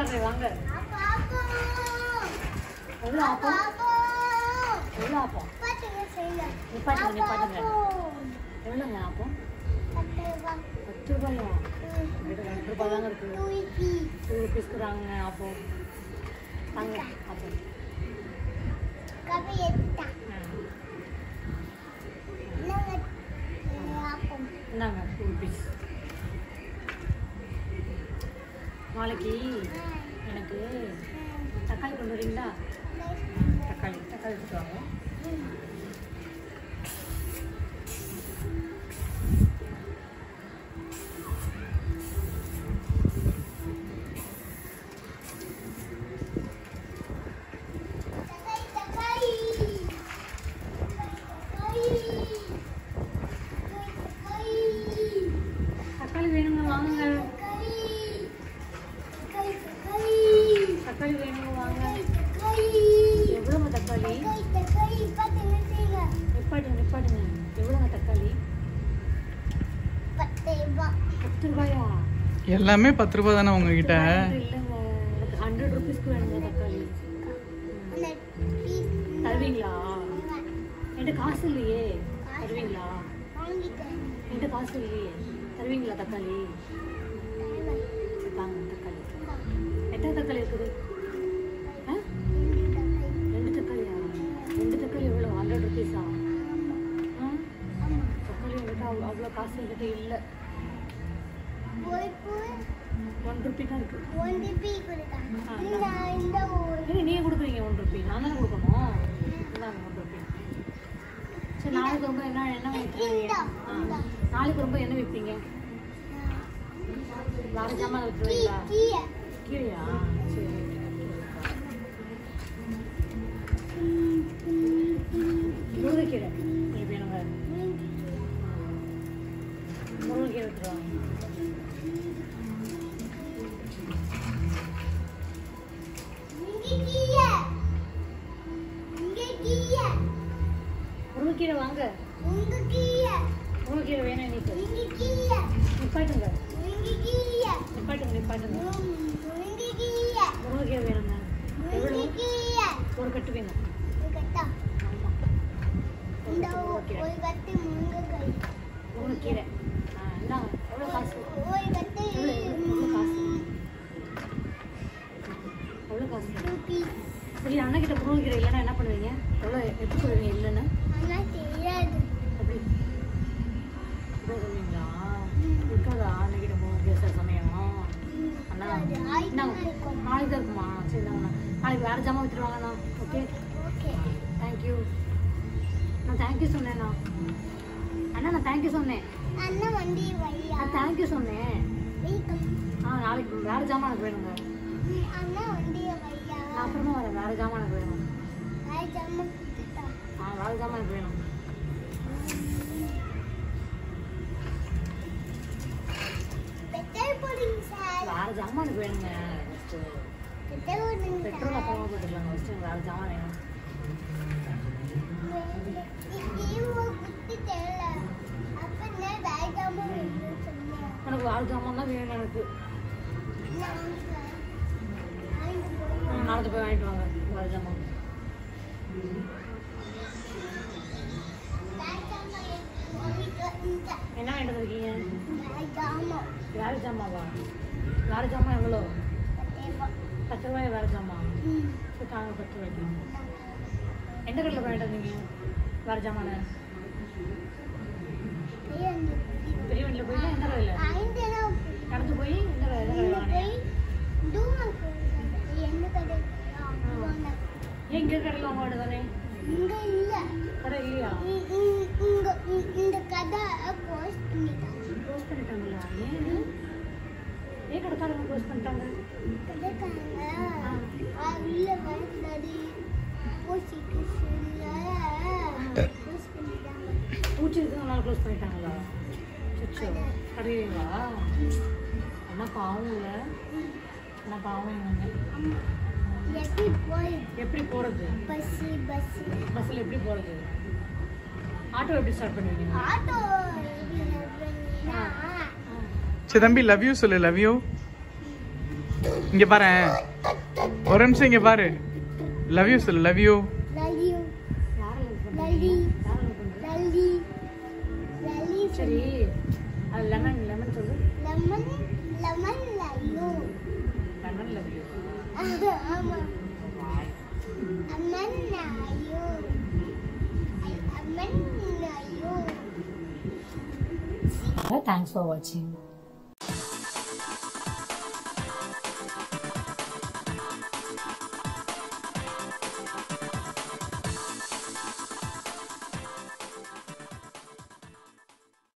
காட்டுறேன் வாங்க எவ்வளோ ஆப்பம் எவ்வளோ ஆப்பம் நிப்பாட்டுங்க நிப்பாட்டுங்க எவ்வளோங்க ஆப்பம் பத்து ரூபாயா எங்கிட்ட ரெண்டு ரூபாய் தாங்க இருக்கு டூ ருபீஸ்க்கு தாங்க ஆப்பம் தாங்க ஆப்பம் இந்தாங்க டூ ருபீஸ் நாளைக்கு எனக்கு தக்காளி கொண்டு வரீங்களா தக்காளி தக்காளி எடுத்துட்டு வாங்க தக்காளி வேணுங்க வாங்குங்க தக்காளி வேணுங்க வாங்க எவ்வளோங்க தக்காளி நிப்பாட்டுங்க நிப்பாட்டுங்க எவ்வளோங்க தக்காளி பத்து ரூபாயா எல்லாமே பத்து ரூபா தானே உங்ககிட்ட இல்லைங்க எனக்கு ஹண்ட்ரட் ருபீஸ்க்கு வேணுங்க தக்காளி தருவீங்களா என்கிட்ட காசு இல்லையே தருவீங்களா என்கிட்ட காசு இல்லையே தருவீங்களா தக்காளி சரி, தாங்க தக்காளி எத்தனை தக்காளி இருக்குது ஆ ரெண்டு தக்காளியா ரெண்டு தக்காளி எவ்வளோ ஹண்ட்ரட் ருபீஸா ஆ தக்காளி என்கிட்ட அவ்வளோ அவ்வளோ காசு என்கிட்ட இல்லை ஒன் ருபி தான் இருக்கு ஏன்னா நீங்க கொடுக்குறீங்க ஒன் ருபி நான் தானே கொடுக்கணும் இந்தாங்க ஒன் ருபி சரி நாளைக்கு ரொம்ப என்ன என்ன விற்கிறீங்க ஆ நாளைக்கு ரொம்ப என்ன விற்பீங்க வேற ஜாமான் விற்றுவீங்களா கீழையா சரி முருங்கைக்கீரை உங்களுக்கு வேணுங்க முருங்கைக்கீரை எடுத்துருவாங்க முருங்கைக்கீரை வாங்க முருங்கைக்கீரை வேணும் இன்னைக்கு நிப்பாட்டுங்க நிப்பாட்டுங்க நிப்பாட்டுங்க முருங்கைக்கீரை வேணுங்க எவ்வளோ ஒரு கட்டு வேணும் ஆமா ஒரு கட்டு முருங்கைக்கீரை முருங்கைக்கீரை ஆ இந்தாங்க எவ்வளோ காசு எவ்வளோ எவ்வளோ காசு எவ்வளோ காசு சரி அண்ணக்கிட்ட முருங்கைக்கீரை இல்லைன்னா என்ன பண்ணுவீங்க எவ்வளோ எப்படி சொல்லுவீங்க இல்லைன்னு எப்படி இப்படி சொல்லுவீங்களா இருக்காதா அண்ணக்கிட்ட முருங்கைக்கீரை சில சமயம் அண்ணா இந்தாங்க நாளைக்கு தான் இருக்குமா சரி இந்தாங்கண்ணா நாளைக்கு வேறு ஜாமான் விற்றுருவாங்கண்ணா ஓகே தேங்க்யூ நான் தேங்க்யூ சொன்னேண்ணா அண்ணா நான் தேங்க்யூ சொன்னேன் அண்ணன் வண்டி வையா நான் தேங்க்யூ சொன்னேன் வெல்கம் ஆ நாளைக்கு வேறு ஜாமான் எனக்கு வேணுங்க அண்ணா வண்டியை வையா நான் அப்புறமா வரேன் வேறு ஜாமான் எனக்கு வேணும் ஆய் ஜம்மு குத்துட்டா ஆ வேறு ஜாமான் எனக்கு வேணும் பெட்ரோல் போடுங்க சார் வேறு ஜாமான் எனக்கு வேணுங்க ஃபஸ்ட்டு பெட்ரோல் போடுங்க பெட்ரோல் அப்புறமா போட்டுக்கலாங்க ஃபஸ்ட்டு எனக்கு வேறு ஜாமான் வேணும் குத்து தெரியல அப்ப நான் வேகாம வேணும்னு சொன்னேன் எனக்கு வேறு ஜாமான் தான் வேணும் எனக்கு ஆ, நாளைக்கு போய் வாங்கிட்டு வாங்க வேறு ஜாமான் என்ன வாங்கிட்டு வந்திருக்கீங்க வேறு ஜாமாவா வேறு ஜாமான் எவ்வளோ பத்து ரூபாய் வேறு ஜாமான் சரி தாங்க பத்து ரூபாய்க்கு எந்த கடையில் வாங்கிட்டு வந்தீங்க வேறு ஜாமான பெரிய வண்டியில் போய் எந்த கடையில் கடந்து போய் எந்த கடை எந்த கடையில் வாங்கினீங்க ஏன் இங்கே கடையில் வாங்க வேண்டியதானே இங்க இல்ல கடை இல்லையா இ- இ- இங்க இ- இந்த கதை போஸ்ட் பண்ணிட்டாங்க க்ளோஸ் பண்ணிட்டாங்களா ஏன் ஏன் கடைக்காரங்க க்ளோஸ் பண்ணிட்டாங்க கதைக்காரங்க ஆ, உள்ள வரக்கூடாது போஸ்ட் போஸ்ட் பண்ணிட்டாங்க பூச்சி இருக்கிறதுனால க்ளோஸ் பண்ணிட்டாங்களா சுச்சோ கடையிலா என்ன பாவம் இல்லை என்ன பாவம் இவங்க அம்மா, எப்படி போய் எப்படி போகிறது பஸ் பஸ் பஸ்ஸில் எப்படி போகிறது ஆட்டோ எப்படி ஸ்டார்ட் பண்ணுவீங்க ஆட்டோ எப்படி வருவீங்கன்னா, சரி தம்பி லவ் யூ சொல்லு லவ் யூ இங்க பாரு ஒரு நிமிஷம் இங்க பாரு லவ் யூ சொல்லு லவ் யூ லலி யாரை love பண்றீங்க? லலி யாரை love பண்றீங்க? லலி லலி சரி அது லெமன் லெமன் சொல்லு லெமன் லெமன் லயோ லெமன் லவ் யூ ஆமா அம்மன் லயோ அம்மன் லயோ தேங்க்ஸ் ஃபார் வாட்சிங்